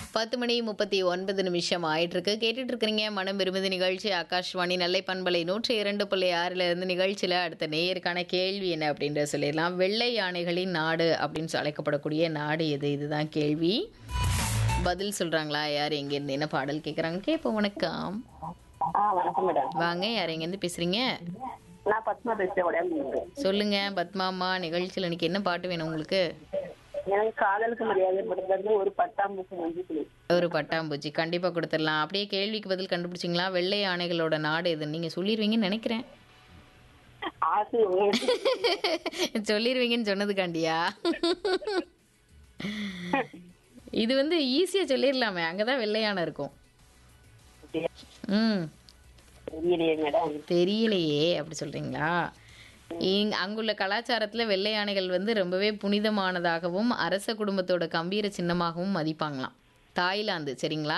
பத்து மணி முப்பத்தி ஒன்பது நிமிஷம் ஆயிட்டு இருக்கு கேட்டுட்டு இருக்கிறீங்க மனம் விரும்புது நிகழ்ச்சி ஆகாஷ்வாணி நெல்லை பண்பலை நூற்றி இரண்டு புள்ளி ஆறுல இருந்து நிகழ்ச்சியில அடுத்த நேயருக்கான கேள்வி என்ன அப்படின்ற சொல்லிடலாம் வெள்ளை யானைகளின் நாடு அப்படின்னு சொல்லி அழைக்கப்படக்கூடிய நாடு எது இதுதான் கேள்வி பதில் சொல்றாங்களா யார் எங்கேருந்து என்ன பாடல் கேட்குறாங்க கேட்போம் வணக்கம் ஆ வணக்கம் மேடம் வாங்க யார் எங்கேருந்து பேசுறீங்க நான் பத்மா பேசுறேன் உடம்பு சொல்லுங்க பத்மாமா நிகழ்ச்சியில் இன்னைக்கு என்ன பாட்டு வேணும் உங்களுக்கு எனக்கு காதலுக்கு மரியாதை படத்துல ஒரு பட்டாம்பூச்சி மஞ்சள் புளி ஒரு பட்டாம்பூச்சி கண்டிப்பா கொடுத்துடலாம் அப்படியே கேள்விக்கு பதில் கண்டுபிடிச்சிங்களா வெள்ளை யானைகளோட நாடு எது நீங்க சொல்லிடுவீங்கன்னு நினைக்கிறேன் ஆசை உங்களுக்கு சொல்லிடுவீங்கன்னு சொன்னதுக்காண்டியா இது வந்து ஈஸியா சொல்லிடலாமே அங்கதான் வெள்ளை யானை இருக்கும் ம் தெரியலையே மேடம் தெரியலையே அப்படி சொல்றீங்களா இங் அங்குள்ள கலாச்சாரத்துல வெள்ளை யானைகள் வந்து ரொம்பவே புனிதமானதாகவும் அரச குடும்பத்தோட கம்பீர சின்னமாகவும் மதிப்பாங்களாம் தாய்லாந்து சரிங்களா